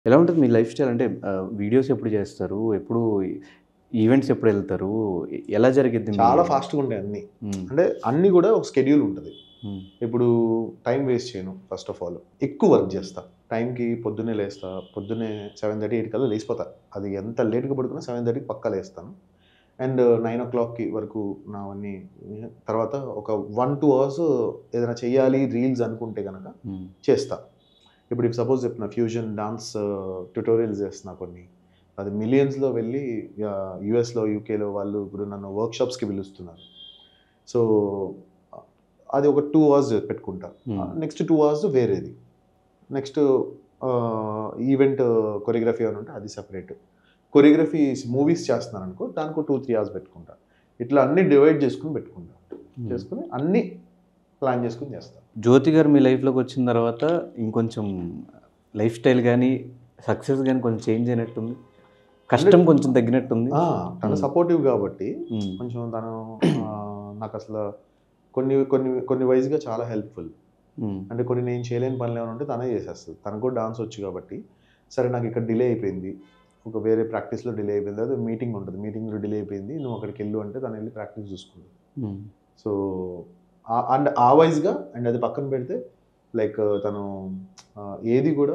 ఎలా ఉంటుంది మీ లైఫ్ స్టైల్ అంటే వీడియోస్ ఎప్పుడు చేస్తారు ఎప్పుడు ఈవెంట్స్ ఎప్పుడు వెళ్తారు ఎ- ఎలా జరిగిద్ది మీ- చాలా ఫాస్ట్గా ఉంటాయి అన్ని మ్మ్. అంటే అన్ని కూడా ఒక స్కెడ్యూల్ ఉంటుంది మ్మ్. ఇప్పుడు టైం వేస్ట్ చేయను ఫస్ట్ ఆఫ్ ఆల్ ఎక్కువ వర్క్ చేస్తా టైంకి పొద్దున్నే లేస్తా పొద్దున్నే సెవెన్ థర్టీ ఎయిట్ కల్లా లేచిపోతా అది ఎంత లేట్గా పడుకున్నా సెవెన్ థర్టీకి పక్కా లేస్తాను అండ్ నైన్ ఓ క్లాక్కి వరకు నావన్నీ తర్వాత ఒక వన్ టూ అవర్స్ ఏదైనా చెయ్యాలి రీల్స్ అనుకుంటే కనుక మ్మ్. చేస్తా ఇప్పుడు ఇప్పుడు సపోజ్ చెప్పిన ఫ్యూజన్ డాన్స్ ట్యుటోరియల్స్ చేస్తున్నా కొన్ని అది మిలియన్స్లో వెళ్ళి యూఎస్లో యూకేలో వాళ్ళు ఇప్పుడు నన్ను వర్క్షాప్స్కి పిలుస్తున్నారు సో అది ఒక టూ అవర్స్ పెట్టుకుంటా Hmm. నెక్స్ట్ టూ అవర్స్ వేరేది నెక్స్ట్ ఈవెంట్ కొరియోగ్రఫీ అని ఉంటే అది సపరేట్ కొరియోగ్రఫీ మూవీస్ చేస్తున్నాను అనుకో దానికి టూ త్రీ అవర్స్ పెట్టుకుంటా ఇట్లా అన్ని డివైడ్ చేసుకుని పెట్టుకుంటా మ్మ్. చేసుకుని అన్ని ప్లాన్ చేసుకుని చేస్తా జ్యోతి గారు మీ లైఫ్లోకి వచ్చిన తర్వాత ఇంకొంచెం లైఫ్ స్టైల్ కానీ సక్సెస్ కానీ కొంచెం చేంజ్ అయినట్టుంది కష్టం కొంచెం తగ్గినట్టుంది ఆ, తను Hmm. సపోర్టివ్ కాబట్టి మ్మ్. కొంచెం తను ఆ, నాకు అసలు కొన్ని కొన్ని కొన్ని వైజ్గా చాలా హెల్ప్ఫుల్ మ్మ్. అంటే కొన్ని నేను చేయలేని పనులు ఏమైనా ఉంటే తనే చేసేస్తుంది తనకు కూడా డాన్స్ వచ్చు కాబట్టి సరే నాకు ఇక్కడ డిలే అయిపోయింది ఒక వేరే ప్రాక్టీస్లో డిలే అయిపోయింది అదే మీటింగ్ ఉంటుంది మీటింగ్లో డిలే అయిపోయింది నువ్వు అక్కడికి వెళ్ళు అంటే తను వెళ్ళి ప్రాక్టీస్ చూసుకుంటుంది మ్మ్. సో అండ్ ఆ వైజ్గా అండ్ అది పక్కన పెడితే లైక్ తను ఆ, ఏది కూడా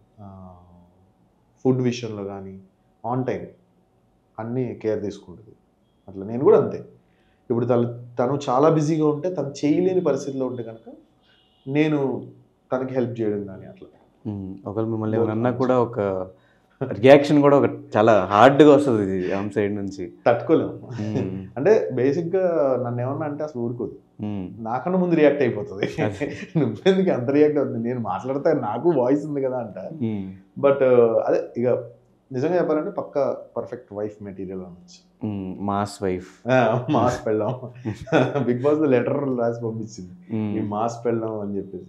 ఫుడ్ విషయంలో కానీ ఆన్ టైం అన్నీ కేర్ తీసుకుంటుంది అట్లా నేను కూడా అంతే ఇప్పుడు తను తను చాలా బిజీగా ఉంటే తను చేయలేని పరిస్థితిలో ఉంటే కనుక నేను తనకి హెల్ప్ చేయడం కానీ అట్లా మ్మ్. ఒకవేళ మిమ్మల్ని ఏమన్నా కూడా ఒక రియాక్షన్ కూడా ఒక చాలా హార్డ్గా వస్తుంది ఇది ఆమె సైడ్ నుంచి తట్టుకోలేము మ్మ్. అంటే బేసిక్గా నన్ను ఏమన్నా అంటే అసలు ఊరుకోదు మ్మ్. నాకన్నా ముందు రియాక్ట్ అయిపోతుంది అదే. నువ్వెందుకు అంత రియాక్ట్ అవుతుంది నేను మాట్లాడితే నాకు వాయిస్ ఉంది కదా అంట మ్మ్. బట్ అదే ఇక నిజంగా చెప్పాలంటే పక్క పర్ఫెక్ట్ వైఫ్ మెటీరియల్ అనొచ్చు మ్మ్. మాస్ వైఫ్ మాస్ పెళ్ళాం బిగ్ బాస్ లో లెటర్ రాసి పంపించింది ఈ మాస్ పెళ్ళాం అని చెప్పేసి